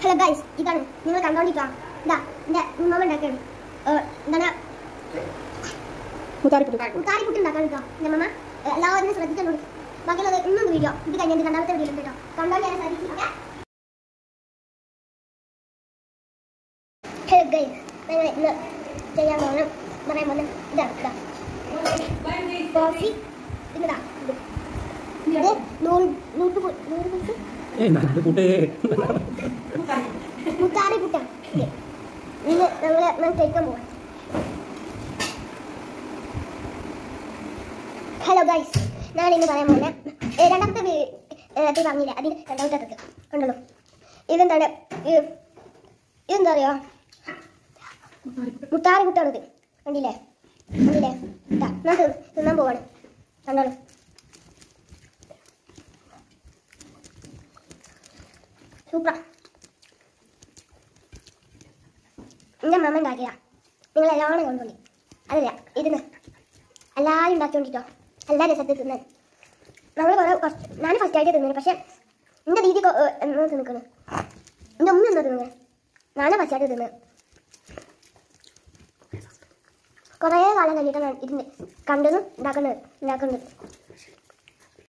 hello guys ഇതാണ് നിങ്ങൾ കണ്ടോണ്ടിരിക്കാം ഇതാ എന്റെ ഉമ്മ ഉണ്ടാക്കാണ് എന്താണ് മുത്താറിപ്പുട്ട് കാരിക്കുട്ടി ഉണ്ടാക്കാൻ കേട്ടോ എന്റെ അമ്മ എല്ലാവരും ശ്രദ്ധിച്ചോളൂ ബാക്കിയുള്ളത് ഇന്നും വീഡിയോ ഇത് കഴിഞ്ഞിട്ട് രണ്ടാമത്തെ വീഡിയോ കേട്ടോ കണ്ടോ ഞാൻ ശ്രദ്ധിച്ചില്ല ഹലോ ഗൈസ് ഞങ്ങൾ ഇന്ന് ചെയ്യാൻ പോകുന്ന പറയാൻ പോകുന്ന ഇതാണ് ഇതാ കോഫി പിന്നെതാ ഇത് ഇത് നൂറ് നൂറ് പു- നൂറ് പീസ് ഏയ് നല്ല കൂട്ടേ മുത്താറി പുട്ട ഇത് ഇന്ന് ഞങ്ങൾ ഞാൻ കഴിക്കാൻ പോവാം ഹലോ ഗൈസ് ഞാൻ ഇന്ന് പറയാൻ പോകുന്ന ഏ, രണ്ടാമത്തെ വീ- ഏ, ഇത് പറഞ്ഞില്ല അതിന് രണ്ടാമത്തെ അറ്റത്ത് കണ്ടല്ലോ ഇതെന്താണ് ഇത് ഇതെന്താ അറിയോ മുത്താറി പുട്ടാണിത് കണ്ടില്ലേ കണ്ടില്ലേ ഇതാ ഞാൻ തിന്ന് തിന്നാൻ പോവാണ് കണ്ടോളൂ സൂപ്പറാ എൻ്റെ അമ്മ ഉണ്ടാക്കിയതാ നിങ്ങൾ എല്ലാവരും കൊണ്ടുപോയി അതല്ല ഇരുന്ന് എല്ലാവരും ഉണ്ടാക്കിക്കൊണ്ടിട്ടോ എല്ലാ രസത്തിൽ തിന്നാൻ നമ്മൾ കുറേ കുറച്ച് ഞാൻ ഫസ്റ്റ് ആയിട്ട് തിന്നു പക്ഷെ എൻ്റെ രീതി കൊ- ഏ, എന്നാ തിന്നിക്കണ് എൻ്റെ ഉമ്മ എന്താ തിന്നുന്നത് ഞാനും ഫസ്റ്റ് ആയിട്ട് തിന്നത് കുറേ കാലം കഴിഞ്ഞിട്ടാണ് ഇതിന് കണ്ടതും ഉണ്ടാക്കുന്നത് ഉണ്ടാക്കുന്നത്